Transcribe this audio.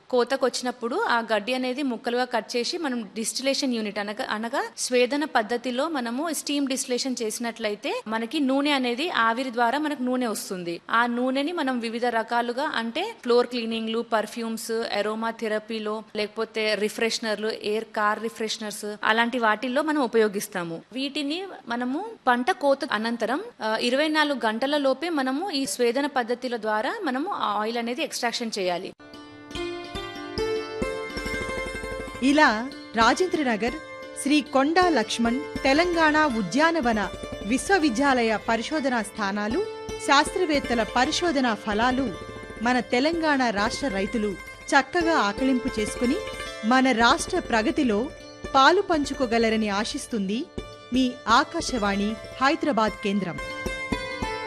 కోతకు వచ్చినప్పుడు ఆ గడ్డి అనేది ముక్కలుగా కట్ చేసి మనం డిస్టిలేషన్ యూనిట్ అనగా అనగా స్వేదన పద్ధతిలో మనము స్టీమ్ డిస్టిలేషన్ చేసినట్లయితే మనకి నూనె అనేది ఆవిరి ద్వారా మనకు నూనె వస్తుంది ఆ నూనెని మనం వివిధ రకాలుగా అంటే ఫ్లోర్ క్లీనింగ్లు పర్ఫ్యూమ్స్ ఎరోమా థెరపీలో లేకపోతే రిఫ్రెషనర్లు ఎయిర్ కార్ రిఫ్రెషనర్స్ అలాంటి వాటిల్లో మనం ఉపయోగిస్తాము వీటిని మనము పంట కోత అనంతరం ఇరవై నాలుగు గంటల లోపే మనము ఈ స్వేదన పద్ధతుల ద్వారా మనము ఆ ఆయిల్ అనేది ఎక్స్ట్రాక్షన్ చేయాలి ఇలా రాజేంద్రనగర్ శ్రీ కొండా లక్ష్మణ్ తెలంగాణ ఉద్యానవన విశ్వవిద్యాలయ పరిశోధనా స్థానాలు శాస్త్రవేత్తల పరిశోధనా ఫలాలు మన తెలంగాణ రాష్ట్ర రైతులు చక్కగా ఆకలింపు చేసుకుని మన రాష్ట్ర ప్రగతిలో పాలు పంచుకోగలరని ఆశిస్తుంది మీ ఆకాశవాణి హైదరాబాద్ కేంద్రం